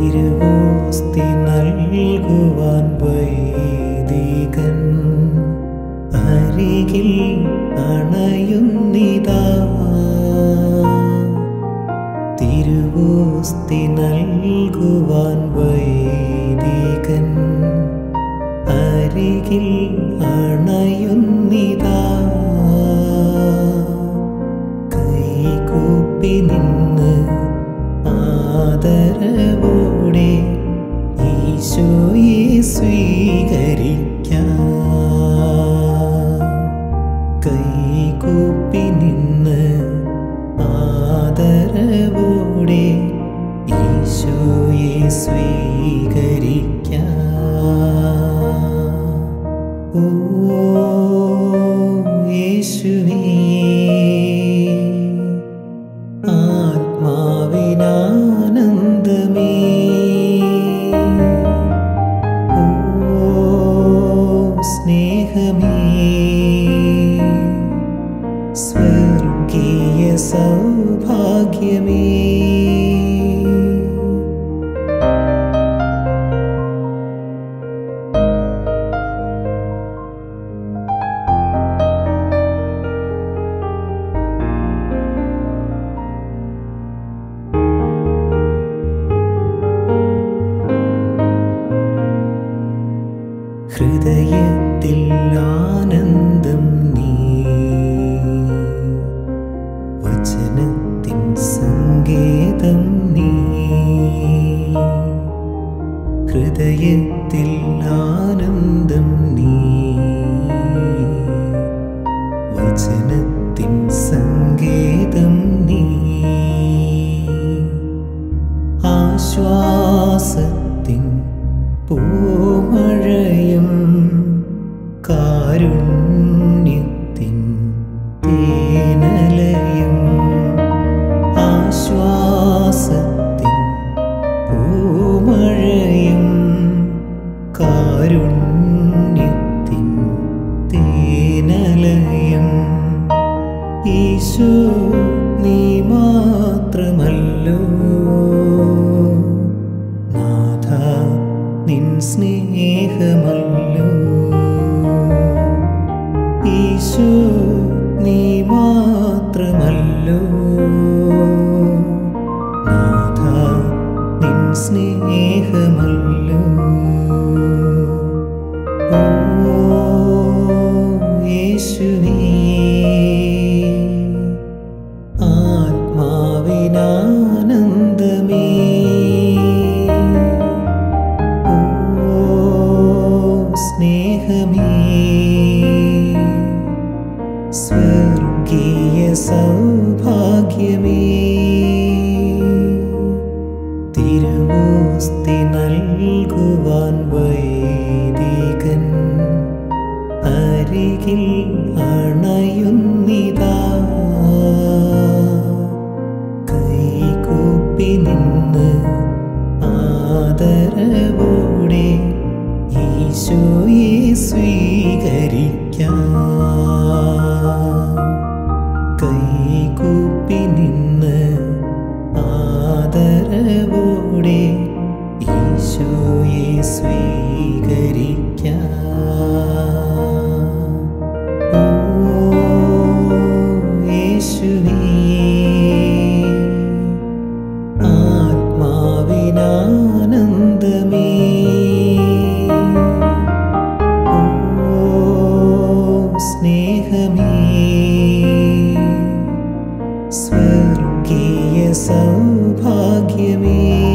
തിരുവോസ്തി നൽകുവാൻ വൈദികൻ അരികിൽ അണയുന്നിതാ തിരുവോസ്തി നൽകുവാൻ വൈദികൻ അരികിൽ അണയുന്നിതാ കൈകൂപ്പി നിന്ന് ആദരവോടെ ഈശോയെ സ്വീകരിക്കാം കൈകൂപ്പി നിന്ന് ആദരവോടെ ഈശോയെ സ്വീകരിക്കാം ഓ യേശുവേ ആത്മാവിനാനന്ദമേ ഓ സ്നേഹമേ സ്വർഗീയ സൗഭാഗ്യമേ ഹൃദയത്തിൽ ആനന്ദം നീ വചനത്തിൻ സങ്കേതം നീ ഹൃദയത്തിൽ ആനന്ദം നീ വചനത്തിൻ സങ്കേതം നീ ആശ്വാസത്തിൻ പൂമഴയും കാരുണ്യത്തിൻ തേനലയും ആശ്വാസത്തിൻ പൂമഴയും കാരുണ്യത്തിൻ തേനലയും ഈശോ നീ മാത്രമല്ലോ നാഥ നിൻ സ്നേഹമല്ലോ ഈശോ നീ മാത്രമല്ലോ നാഥ നിൻ സ്നേഹമല്ലോ ഓ യേശുവേ ആത്മാവിനാനന്ദമേ ഓ സ്നേഹമേ സ്വർഗീയ സൗഭാഗ്യമേ തിരുവോസ്തി നൽകുവാൻ വൈദികൻ അരികിൽ അണയുന്നിതാ കൈകൂപ്പി നിന്ന് ആദരവോടെ ഈശോയെ സ്വീകരിക്കാം കൈകൂപ്പി നിന്ന് ആദരവോടെ ഈശോയെ സ്വീകരിക്കാം ഓ യേശുവേ ആത്മാവിനാനന്ദമേ ഓ സ്നേഹമേ സ്വർഗീയ സൗഭാഗ്യമേ